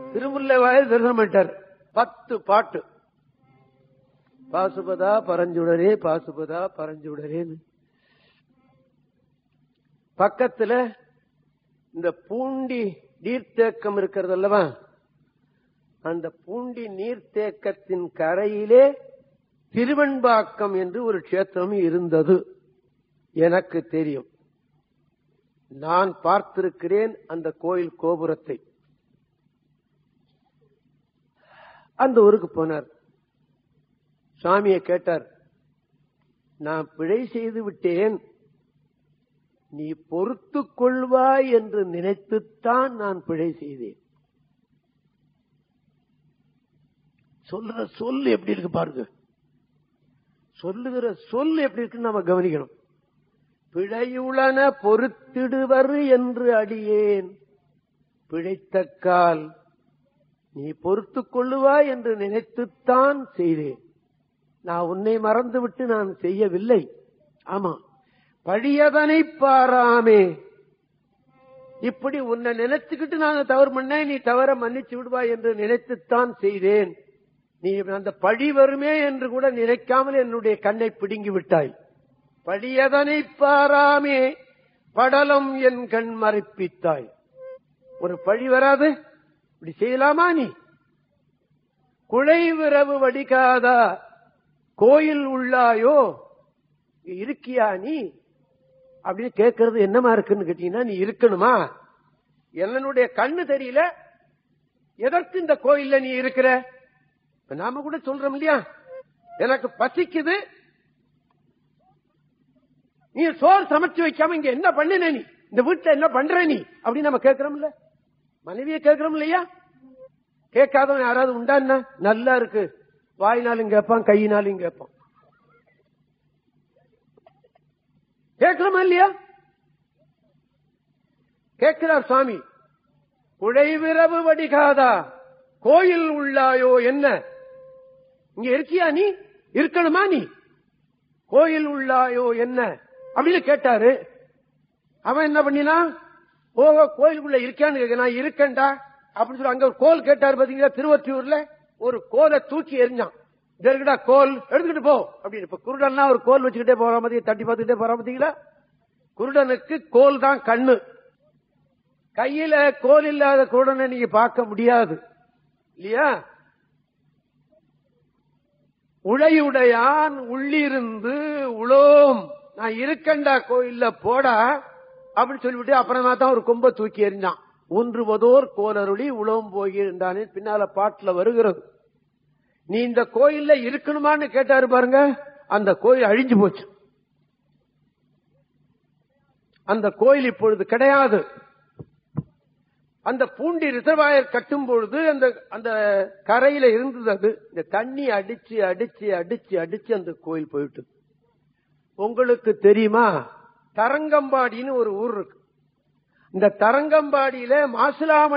திருமுல்லை வாயில் தரிசனம் பண்ணிட்டார் பத்து பாட்டு பாசுபதா பரஞ்சுடரே பாசுபதா பரஞ்சுடரேன்னு பக்கத்துல இந்த பூண்டி நீர்த்தேக்கம் இருக்கிறது அல்லவா அந்த பூண்டி நீர்த்தேக்கத்தின் கரையிலே திருவெண்பாக்கம் என்று ஒரு க்ஷேத்திரம் இருந்தது எனக்கு தெரியும் நான் பார்த்திருக்கிறேன் அந்த கோயில் கோபுரத்தை அந்த ஊருக்கு போனார் சாமியை கேட்டார் நான் பிழை செய்து விட்டேன் நீ பொறுத்து கொள்வாய் என்று நினைத்துத்தான் நான் பிழை செய்தேன் சொல்ற சொல் எப்படி இருக்கு பாருங்க சொல்லுகிற சொல் எப்படி இருக்குன்னு நம்ம கவனிக்கணும் பிழையுளன பொறுத்திடுவர் என்று அடியேன் பிழைத்தக்கால் நீ பொறுத்து கொள்ளுவாய் என்று நினைத்துத்தான் செய்தேன் நான் உன்னை மறந்துவிட்டு நான் செய்யவில்லை ஆமா பழியதனை பாராமே இப்படி உன்னை நினைச்சுக்கிட்டு நான் தவறு பண்ணேன் நீ தவற மன்னிச்சு விடுவாய் என்று நினைத்துத்தான் செய்தேன் நீ அந்த பழி வருமே என்று கூட நினைக்காமல் என்னுடைய கண்ணை பிடுங்கி விட்டாய் பழியதனை பாராமே படலம் என் கண் மறைப்பித்தாய் ஒரு பழி வராது இப்படி செய்யலாமா நீ குழைவிரவு வடிகாதா கோயில் உள்ளாயோ இருக்கியா நீ அப்படின்னு கேட்கறது என்னமா இருக்குன்னு கேட்டீங்கன்னா நீ இருக்கணுமா என்னுடைய கண்ணு தெரியல எதற்கு இந்த கோயில்ல நீ இருக்கிற இப்ப நாம கூட சொல்றோம் இல்லையா எனக்கு பசிக்குது நீ சோறு சமைச்சு வைக்காம இங்க என்ன பண்ணின நீ இந்த வீட்டுல என்ன பண்ற நீ அப்படின்னு நம்ம கேட்கிறோம்ல மனைவியை கேட்கிறோம் இல்லையா கேட்காதவன் யாராவது உண்டா என்ன நல்லா இருக்கு வாயினாலும் கேட்பான் கையினாலும் கேட்பான் கேட்கிறோமா இல்லையா கேட்கிறார் சுவாமி குழைவிரவு வடிகாதா கோயில் உள்ளாயோ என்ன இங்க இருக்கியா நீ இருக்கணுமா நீ கோயில் உள்ளாயோ என்ன அப்படின்னு கேட்டாரு அவன் என்ன பண்ணினா போக கோயிலுக்குள்ள இருக்கான்னு கேட்க நான் இருக்கேன்டா அப்படின்னு சொல்லி அங்க ஒரு கோல் கேட்டாரு பாத்தீங்களா திருவற்றியூர்ல ஒரு கோலை தூக்கி எரிஞ்சான் இருக்கடா கோல் எடுத்துக்கிட்டு போ அப்படின்னு இப்ப குருடன்னா ஒரு கோல் வச்சுக்கிட்டே போற மாதிரி தட்டி பார்த்துக்கிட்டே போற பாத்தீங்களா குருடனுக்கு கோல் தான் கண்ணு கையில கோல் இல்லாத குருடனை நீங்க பார்க்க முடியாது இல்லையா உழையுடையான் உள்ளிருந்து உளோம் நான் இருக்கண்டா கோயில்ல போடா அப்படின்னு சொல்லிவிட்டு அப்புறமா தான் ஒரு கொம்ப தூக்கி எறிஞ்சான் ஒன்றுவதோர் கோலருளி உளவும் போகின்றானே பின்னால பாட்டுல வருகிறது நீ இந்த கோயில்ல இருக்கணுமான்னு கேட்டாரு பாருங்க அந்த கோயில் அழிஞ்சு போச்சு அந்த கோயில் இப்பொழுது கிடையாது அந்த பூண்டி ரிசர்வாயர் கட்டும் பொழுது அந்த அந்த கரையில இருந்தது அது இந்த தண்ணி அடிச்சு அடிச்சு அடிச்சு அடிச்சு அந்த கோயில் போயிட்டு உங்களுக்கு தெரியுமா தரங்கம்பாடின்னு ஒரு ஊர் இருக்கு இந்த தரங்கம்பாடியில மாசிலாமணி